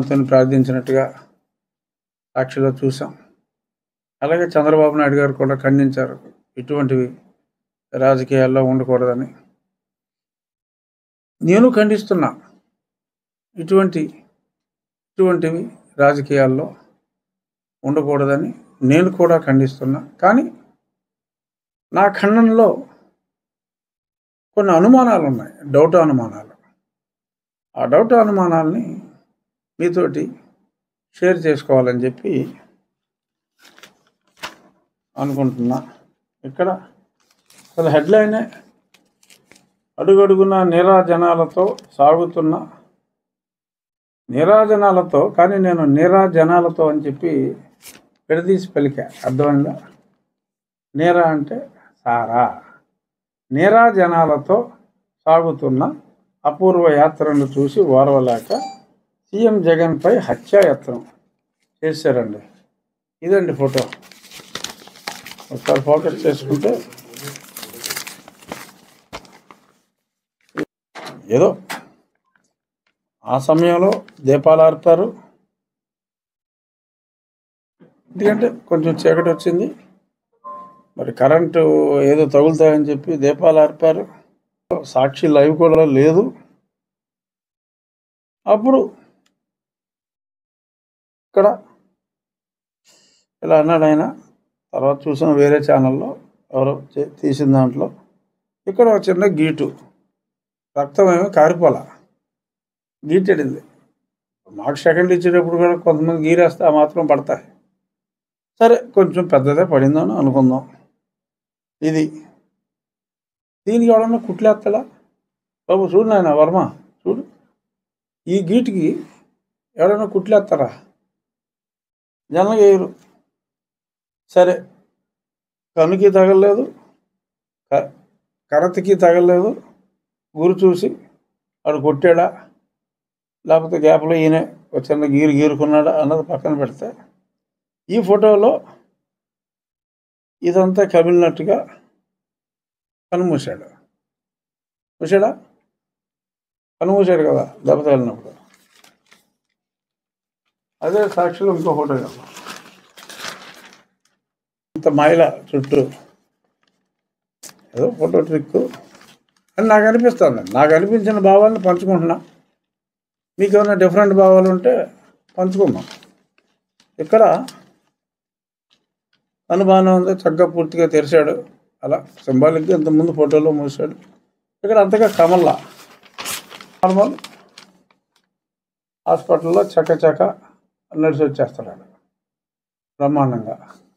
భగవంతుని ప్రార్థించినట్టుగా సాక్షిలో చూసాం అలాగే చంద్రబాబు నాయుడు గారు కూడా ఖండించారు ఇటువంటివి రాజకీయాల్లో ఉండకూడదని నేను ఖండిస్తున్నా ఇటువంటి ఇటువంటివి రాజకీయాల్లో ఉండకూడదని నేను కూడా ఖండిస్తున్నా కానీ నా ఖండనలో కొన్ని అనుమానాలు ఉన్నాయి డౌట్ అనుమానాలు ఆ డౌట్ అనుమానాలని మీతోటి షేర్ చేసుకోవాలని చెప్పి అనుకుంటున్నా ఇక్కడ అసలు హెడ్లైనే అడుగడుగున నీరాజనాలతో సాగుతున్న నీరాజనాలతో కానీ నేను నీరాజనాలతో అని చెప్పి విడదీసి పలికా అర్థమైందా నీరా అంటే సారా నీరాజనాలతో సాగుతున్న అపూర్వ యాత్రను చూసి ఓర్వలేక సీఎం జగన్పై హత్యాయత్నం చేశారండి ఇదండి ఫోటో ఒకసారి ఫోకస్ చేసుకుంటే ఏదో ఆ సమయంలో దీపాలు ఆర్పారు ఎందుకంటే కొంచెం చీకటి వచ్చింది మరి కరెంటు ఏదో తగులుతాయని చెప్పి దీపాలు ఆర్పారు సాక్షి లైవ్ కూడా లేదు అప్పుడు ఇక్కడ ఇలా అన్నాడు ఆయన తర్వాత చూసిన వేరే ఛానల్లో ఎవరో చే- తీసిన దాంట్లో ఇక్కడ ఒక చిన్న గీటు రక్తం ఏమో కారిపోల గీటెడింది మాకు సెకండ్ ఇచ్చేటప్పుడు కూడా కొంతమంది గీరేస్తే ఆ మాత్రం పడతాయి సరే కొంచెం పెద్దదే పడిందని అనుకుందాం ఇది దీనికి ఎవడన్నా కుట్లేస్తాడా బాబు చూడు నాయన వర్మ చూడు ఈ గీటికి ఎవడన్నా కుట్లేస్తారా జనరల్గా వేయరు సరే కనుకి తగలలేదు క- కరతకి తగలలేదు గురి చూసి వాడు కొట్టాడా లేకపోతే గ్యాప్లో ఈయన ఒక చిన్న గీరు గీరుకున్నాడా అన్నది పక్కన పెడితే ఈ ఫోటోలో ఇదంతా కమిలినట్టుగా కనుమూసాడు మూసాడా కనుమూసాడు కదా దెబ్బ తగిలినప్పుడు అదే సాక్షిలో ఇంకో ఫోటో కదా ఇంత మాయల చుట్టూ ఏదో ఫోటో ట్రిక్ అని నాకు అనిపిస్తుంది నాకు అనిపించిన భావాలను పంచుకుంటున్నా మీకు ఏమైనా డిఫరెంట్ భావాలు ఉంటే పంచుకుందాం ఇక్కడ అనుమానం ఉంది చక్కగా పూర్తిగా తెరిచాడు అలా సింబాలిక్గా ఇంతకుముందు ఫోటోలో మూసాడు ఇక్కడ అంతగా కమల్లా నార్మల్ హాస్పిటల్లో చక్క చక్క నడిచి వచ్చేస్తున్నాడు బ్రహ్మాండంగా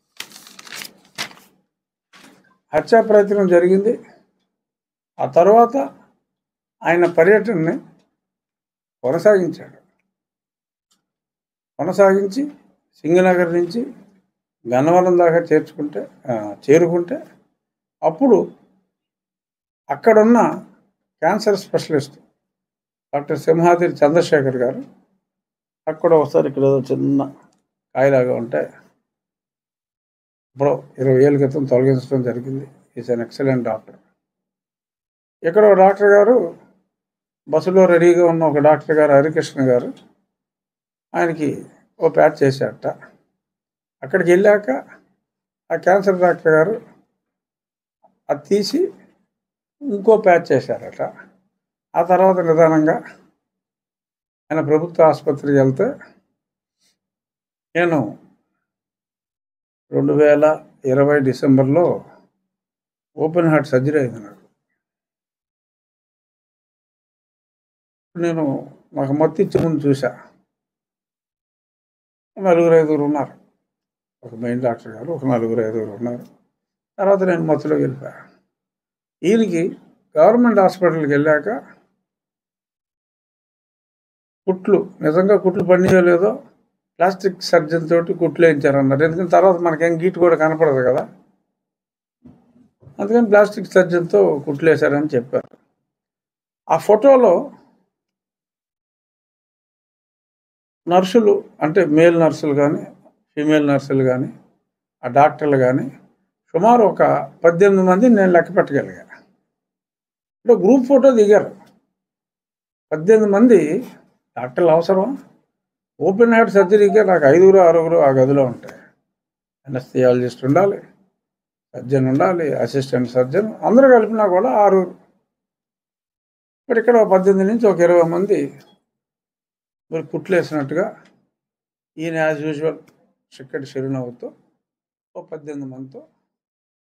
హత్యా ప్రయత్నం జరిగింది ఆ తర్వాత ఆయన పర్యటనని కొనసాగించాడు కొనసాగించి సింగనగర్ నుంచి గన్నవరం దాకా చేర్చుకుంటే ఆ, చేరుకుంటే అప్పుడు అక్కడున్న cancer specialist doctor Simhadri Chandrasekhar garu అక్కడ ఒకసారి ఇక్కడ ఏదో చిన్న కాయలాగా ఉంటే ఇప్పుడు ఇరవై ఏళ్ళ క్రితం తొలగించడం జరిగింది ఈజ్ అన్ ఎక్సలెంట్ డాక్టర్ ఇక్కడ ఒక డాక్టర్ గారు బస్సులో రెడీగా ఉన్న ఒక డాక్టర్ గారు హరికృష్ణ గారు ఆయనకి ఓ ప్యాచ్ చేశారట అక్కడికి వెళ్ళాక ఆ క్యాన్సర్ డాక్టర్ గారు అది తీసి ఇంకో ప్యాచ్ చేశారట ఆ తర్వాత నిదానంగా ఆయన ప్రభుత్వ ఆసుపత్రికి వెళ్తే నేను రెండు వేల ఇరవై డిసెంబర్లో ఓపెన్ హార్ట్ సర్జరీ అయింది నాకు నేను నాకు మత్తు ఇచ్చే ముందు చూసా నలుగురు ఐదుగురు ఉన్నారు ఒక మెయిన్ డాక్టర్ గారు ఒక నలుగురు ఐదుగురు ఉన్నారు తర్వాత నేను మత్తులోకి వెళ్ళిపోయా ఈయనకి గవర్నమెంట్ హాస్పిటల్కి వెళ్ళాక కుట్లు నిజంగా కుట్లు పండియో లేదో ప్లాస్టిక్ సర్జన్ తోటి కుట్లు వేయించారన్నారు ఎందుకంటే తర్వాత మనకేం గీటు కూడా కనపడదు కదా అందుకని ప్లాస్టిక్ సర్జన్తో కుట్లు వేశారని చెప్పారు ఆ ఫోటోలో నర్సులు అంటే మేల్ నర్సులు కానీ ఫీమేల్ నర్సులు కానీ ఆ డాక్టర్లు కానీ సుమారు ఒక పద్దెనిమిది మంది నేను లెక్క పెట్టగలిగా ఇప్పుడు గ్రూప్ ఫోటో దిగారు పద్దెనిమిది మంది డాక్టర్లు అవసరం ఓపెన్ హార్ట్ సర్జరీకే నాకు ఐదుగురు ఆరుగురు ఆ గదిలో ఉంటాయి అనస్థియాలజిస్ట్ ఉండాలి సర్జన్ ఉండాలి అసిస్టెంట్ సర్జన్ అందరూ కలిపినా కూడా ఆరుగురు మరి ఇక్కడ ఒక పద్దెనిమిది నుంచి ఒక ఇరవై మంది మరి కుట్లు వేసినట్టుగా ఈయన యాజ్ యూజువల్ చిక్కటి చిరునవ్వుతో ఒక పద్దెనిమిది మందితో